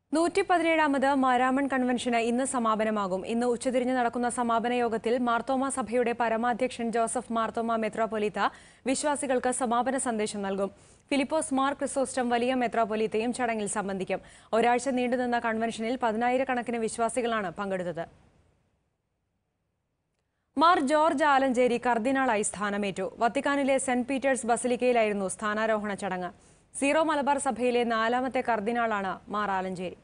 നൂറ്റി പതിനേഴാമത് മാരാമൺ കൺവെൻഷന് ഇന്ന് സമാപനമാകും ഇന്ന് ഉച്ചതിരിഞ്ഞ് നടക്കുന്ന സമാപന യോഗത്തിൽ മാർത്തോമ സഭയുടെ പരമാധ്യക്ഷൻ ജോസഫ് മാർത്തോമ മെത്രോപൊലീത്ത വിശ്വാസികൾക്ക് സമാപന സന്ദേശം നൽകും ഫിലിപ്പോസ് മാർ ക്രിസോസ്റ്റം വലിയ മെത്രോപൊലീത്തയും ചടങ്ങിൽ സംബന്ധിക്കും ഒരാഴ്ച നീണ്ടുനിന്ന കൺവെൻഷനിൽ പതിനായിരക്കണക്കിന് വിശ്വാസികളാണ് പങ്കെടുത്തത് മാർ ജോർജ് ആലഞ്ചേരി കർദിനാളായി സ്ഥാനമേറ്റു വത്തിക്കാനിലെ സെന്റ് പീറ്റേഴ്സ് ബസിലിക്കയിലായിരുന്നു സ്ഥാനാരോഹണ ചടങ്ങ് സീറോ മലബാർ സഭയിലെ നാലാമത്തെ കർദിനാളാണ് മാർ ആലഞ്ചേരി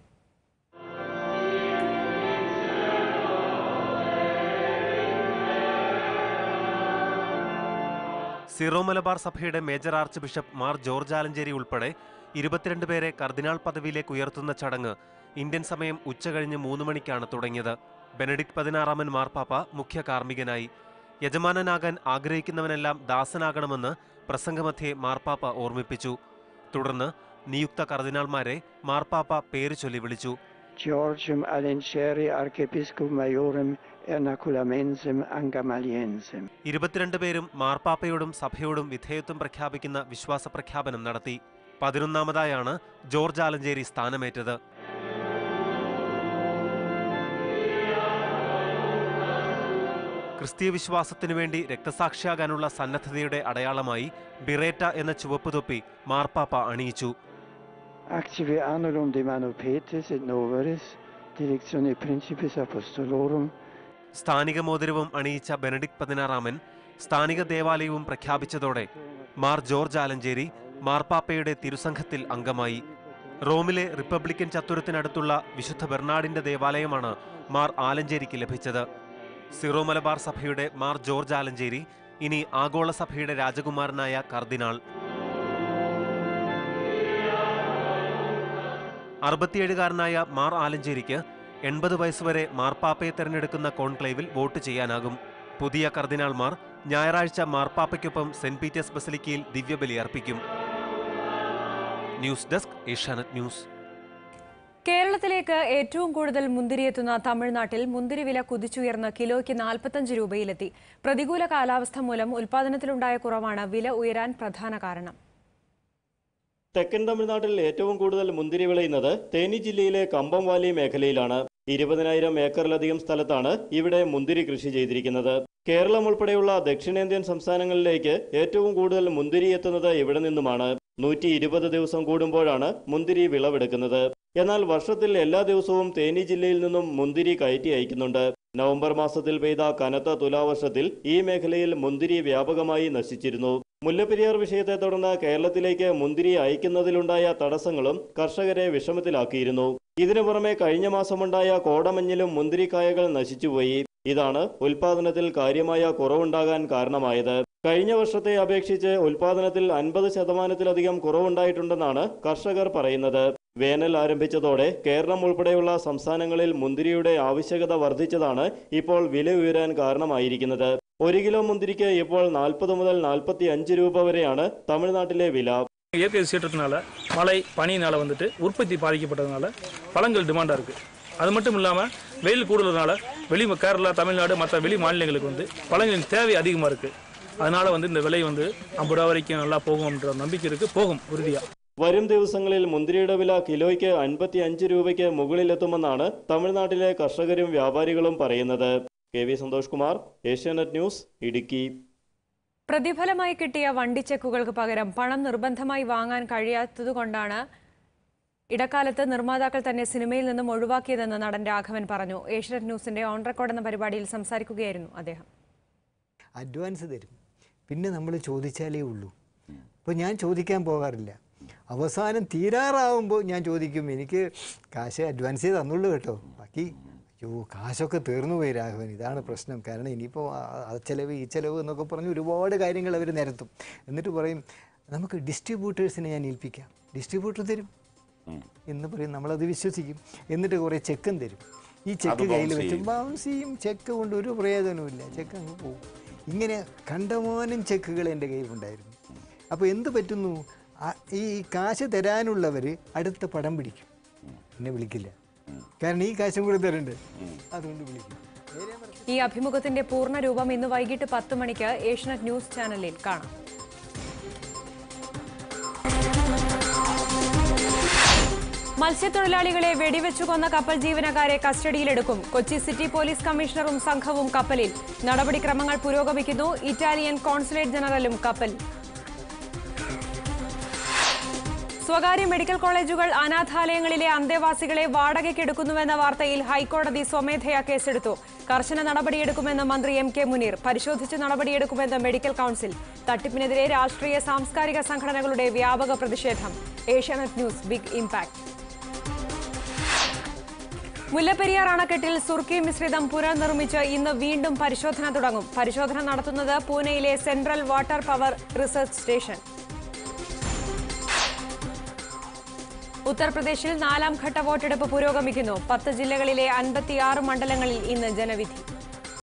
സിറോ മലബാർ സഭയുടെ major archbishop Mar George Alencherry ഉൾപ്പെടെ ഇരുപത്തിരണ്ട് പേരെ കർദിനാൾ പദവിയിലേക്ക് ഉയർത്തുന്ന ചടങ്ങ് ഇന്ത്യൻ സമയം ഉച്ചകഴിഞ്ഞ് മൂന്ന് മണിക്കാണ് തുടങ്ങിയത് ബെനഡിക്ട് പതിനാറാമൻ മാർപ്പാപ്പ മുഖ്യ കാർമ്മികനായി യജമാനനാകാൻ ആഗ്രഹിക്കുന്നവനെല്ലാം ദാസനാകണമെന്ന് പ്രസംഗമധ്യേ മാർപ്പാപ്പ ഓർമ്മിപ്പിച്ചു തുടർന്ന് നിയുക്ത കർദിനാൾമാരെ മാർപ്പാപ്പ പേര് ചൊല്ലി വിളിച്ചു Georgium Alenceri Archiepiscum Majorem Ernaculamensem Angamaliensem. ഇരുപത്തിരണ്ട് പേരും മാർപ്പാപ്പയോടും സഭയോടും വിധേയത്വം പ്രഖ്യാപിക്കുന്ന വിശ്വാസ പ്രഖ്യാപനം നടത്തി പതിനൊന്നാമതായാണ് ജോർജ് ആലഞ്ചേരി സ്ഥാനമേറ്റത് ക്രിസ്തീയ വിശ്വാസത്തിനു വേണ്ടി രക്തസാക്ഷിയാകാനുള്ള സന്നദ്ധതയുടെ അടയാളമായി ബിറേറ്റ എന്ന ചുവപ്പ് തൊപ്പി മാർപ്പാപ്പ അണിയിച്ചു Active annulum de manu Petis et noveris, directione Principis Apostolorum, സ്ഥാനിക മോതിരവും അണിയിച്ച ബെനഡിക്ട് പതിനാറാമൻ സ്ഥാനിക ദേവാലയവും പ്രഖ്യാപിച്ചതോടെ മാർ ജോർജ് ആലഞ്ചേരി മാർപ്പാപ്പയുടെ തിരുസംഘത്തിൽ അംഗമായി റോമിലെ റിപ്പബ്ലിക്കൻ ചത്തുരത്തിനടുത്തുള്ള വിശുദ്ധ ബെർണാഡിന്റെ ദേവാലയമാണ് മാർ ആലഞ്ചേരിക്ക് ലഭിച്ചത് സിറോ മലബാർ സഭയുടെ മാർ ജോർജ് ആലഞ്ചേരി ഇനി ആഗോള സഭയുടെ രാജകുമാരനായ കർദിനാൾ അറുപത്തിയേഴുകാരനായ മാർ ആലഞ്ചേരിക്ക് എൺപത് വയസ്സുവരെ മാർപ്പാപ്പയെ തെരഞ്ഞെടുക്കുന്ന കോൺക്ലേവിൽ വോട്ട് ചെയ്യാനാകും പുതിയ കർദിനാൾമാർ ഞായറാഴ്ച മാർപ്പാപ്പയ്ക്കൊപ്പം സെന്റ് പീറ്റേഴ്സ് ബസലിക്കയിൽ ദിവ്യബലി അർപ്പിക്കും ന്യൂസ് ഡെസ്ക് ഏഷ്യാനെറ്റ് ന്യൂസ് കേരളത്തിലേക്ക് ഏറ്റവും കൂടുതൽ മുന്തിരിയെത്തുന്ന തമിഴ്നാട്ടിൽ മുന്തിരി വില കുതിച്ചുയർന്ന് കിലോയ്ക്ക് നാൽപ്പത്തഞ്ച് രൂപയിലെത്തി പ്രതികൂല കാലാവസ്ഥ മൂലം ഉൽപാദനത്തിലുണ്ടായ കുറവാണ് വില ഉയരാൻ പ്രധാന കാരണം തെക്കൻ തമിഴ്നാട്ടിൽ ഏറ്റവും കൂടുതൽ മുന്തിരി വിളയുന്നത് തേനി ജില്ലയിലെ കമ്പം വാലി മേഖലയിലാണ് ഇരുപതിനായിരം ഏക്കറിലധികം സ്ഥലത്താണ് ഇവിടെ മുന്തിരി കൃഷി ചെയ്തിരിക്കുന്നത് കേരളം ഉൾപ്പെടെയുള്ള ദക്ഷിണേന്ത്യൻ സംസ്ഥാനങ്ങളിലേക്ക് ഏറ്റവും കൂടുതൽ മുന്തിരി എത്തുന്നത് ഇവിടെ നിന്നുമാണ് നൂറ്റി ഇരുപത് ദിവസം കൂടുമ്പോഴാണ് മുന്തിരി വിളവെടുക്കുന്നത് എന്നാൽ വർഷത്തിൽ എല്ലാ ദിവസവും തേനി ജില്ലയിൽ നിന്നും മുന്തിരി കയറ്റി അയക്കുന്നുണ്ട് നവംബർ മാസത്തിൽ പെയ്ത കനത്ത തുലാവർഷത്തിൽ ഈ മേഖലയിൽ മുന്തിരി വ്യാപകമായി നശിച്ചിരുന്നു മുല്ലപ്പെരിയാർ വിഷയത്തെ തുടർന്ന് കേരളത്തിലേക്ക് മുന്തിരി അയക്കുന്നതിലുണ്ടായ തടസ്സങ്ങളും കർഷകരെ വിഷമത്തിലാക്കിയിരുന്നു ഇതിനു പുറമെ കഴിഞ്ഞ മാസമുണ്ടായ കോടമഞ്ഞിലും മുന്തിരിക്കായകൾ നശിച്ചുപോയി ഇതാണ് ഉൽപാദനത്തിൽ കാര്യമായ കുറവുണ്ടാകാൻ കാരണമായത് കഴിഞ്ഞ വർഷത്തെ അപേക്ഷിച്ച് ഉൽപാദനത്തിൽ അൻപത് ശതമാനത്തിലധികം കുറവുണ്ടായിട്ടുണ്ടെന്നാണ് കർഷകർ പറയുന്നത് വേനൽ ആരംഭിച്ചതോടെ കേരളം ഉൾപ്പെടെയുള്ള സംസ്ഥാനങ്ങളിൽ മുന്തിരിയുടെ ആവശ്യകത വർദ്ധിച്ചതാണ് ഇപ്പോൾ വില ഉയരാൻ காரணமாயிருக்கிறது ഒരു കിലോ മുന്തിരിക്ക് ഇപ്പോൾ നാൽപ്പത് മുതൽ നാൽപ്പത്തി അഞ്ച് രൂപ வரையான தமிழ்நாட்டிலே வில இயற்கை சீற்றத்தினால மழை பனியினால வந்துட்டு உற்பத்தி பாதிக்கப்பட்டதுனால பழங்கள் டிமாண்டாக இருக்குது அது மட்டும் இல்லாமல் வெயில் கூடுதலனால வெளி கேரளா தமிழ்நாடு மற்ற வெளி மாநிலங்களுக்கு வந்து பழங்களின் தேவை அதிகமாக இருக்குது அதனால வந்து இந்த விலை வந்து ஐம்பது ரூபா வரைக்கும் நல்லா போகும்ன்ற நம்பிக்கை இருக்குது போகும் உறுதியாக വരും ദിവസങ്ങളിൽ മുന്തിരിയുടെ വില കിലോയ്ക്ക് അൻപത്തി അഞ്ച് രൂപയ്ക്ക് മുകളിലെത്തുമെന്നാണ് തമിഴ്നാട്ടിലെ കർഷകരും വ്യാപാരികളും പറയുന്നത് K V Santhosh Kumar Asianet news Idukki പ്രതിഫലമായി കിട്ടിയ വണ്ടിച്ചെക്കുകൾക്ക് പകരം പണം നിർബന്ധമായി വാങ്ങാൻ കഴിയാത്തതുകൊണ്ടാണ് ഇടക്കാലത്ത് നിർമ്മാതാക്കൾ തന്നെ സിനിമയിൽ നിന്നും ഒഴിവാക്കിയതെന്ന് നടൻ രാഘവൻ പറഞ്ഞു ഏഷ്യനെറ്റ് ന്യൂസിന്റെ ഓൺ റെക്കോർഡ് എന്ന പരിപാടിയിൽ സംസാരിക്കുകയായിരുന്നു അദ്ദേഹം അഡ്വാൻസ് തരും പിന്നെ നമ്മൾ ചോദിച്ചാലേ ഉള്ളൂ ഇപ്പോൾ ഞാൻ ചോദിക്കാൻ പോകാറില്ല അവസാനം തീരാറാവുമ്പോൾ ഞാൻ ചോദിക്കും എനിക്ക് കാശ് അഡ്വാൻസേ തന്നുള്ളൂ കേട്ടോ ബാക്കി അയ്യോ കാശൊക്കെ തീർന്നു പോയി രാഘവൻ ഇതാണ് പ്രശ്നം കാരണം ഇനിയിപ്പോൾ ആ ചിലവ് ഈ ചിലവ് എന്നൊക്കെ പറഞ്ഞ് ഒരുപാട് കാര്യങ്ങൾ അവർ നിരത്തും എന്നിട്ട് പറയും നമുക്ക് ഡിസ്ട്രിബ്യൂട്ടേഴ്സിനെ ഞാൻ ഏൽപ്പിക്കാം ഡിസ്ട്രിബ്യൂട്ടർ തരും എന്ന് പറയും നമ്മളത് വിശ്വസിക്കും എന്നിട്ട് കുറേ ചെക്കും തരും ഈ ചെക്ക് കയ്യിൽ വെച്ച് ബൗൺസ് ചെയ്യും ചെക്ക് കൊണ്ട് ഒരു പ്രയോജനവുമില്ല ചെക്ക് അങ്ങ് പോകും ഇങ്ങനെ കണ്ടമാനം ചെക്കുകൾ എൻ്റെ കയ്യിലുണ്ടായിരുന്നു അപ്പോൾ എന്ത് പറ്റുന്നു ആ- ഈ കാശ് തരാനുള്ളവർ അടുത്ത പടം പിടിക്കും എന്നെ വിളിക്കില്ല കാരണം ഈ കാശും കൂടെ തരണ്ടേ അതുകൊണ്ട് വിളിക്കും നേരെ മറിച്ച് ഈ അഭിമുഖത്തിന്റെ പൂർണ്ണ രൂപം ഇന്ന് വൈകിട്ട് പത്ത് മണിക്ക് ഏഷ്യനെറ്റ് ന്യൂസ് ചാനലിൽ കാണാം മത്സ്യത്തൊഴിലാളികളെ വെടിവെച്ചു കൊന്ന കപ്പൽ ജീവനക്കാരെ കസ്റ്റഡിയിലെടുക്കും കൊച്ചി സിറ്റി പോലീസ് കമ്മീഷണറും സംഘവും കപ്പലിൽ നടപടിക്രമങ്ങൾ പുരോഗമിക്കുന്നു ഇറ്റാലിയൻ കോൺസുലേറ്റ് ജനറലും കപ്പൽ സ്വകാര്യ മെഡിക്കൽ കോളേജുകൾ അനാഥാലയങ്ങളിലെ അന്തേവാസികളെ വാടകയ്ക്കെടുക്കുന്നുവെന്ന വാർത്തയിൽ ഹൈക്കോടതി സ്വമേധയാ കേസെടുത്തു കർശന നടപടിയെടുക്കുമെന്ന് മന്ത്രി എം കെ മുനീർ പരിശോധിച്ച് നടപടിയെടുക്കുമെന്ന് മെഡിക്കൽ കൌൺസിൽ തട്ടിപ്പിനെതിരെ രാഷ്ട്രീയ സാംസ്കാരിക സംഘടനകളുടെ വ്യാപക പ്രതിഷേധം Asianet news big impact Mullaperiyar അണക്കെട്ടിൽ സുർക്കി മിശ്രിതം പുനർനിർമ്മിച്ച് ഇന്ന് വീണ്ടും പരിശോധന തുടങ്ങും പരിശോധന നടത്തുന്നത് പൂനെയിലെ central water power research station ഉത്തർപ്രദേശിൽ നാലാം ഘട്ട വോട്ടെടുപ്പ് പുരോഗമിക്കുന്നു പത്ത് ജില്ലകളിലെ അൻപത്തിയാറ് മണ്ഡലങ്ങളിൽ ഇന്ന് ജനവിധി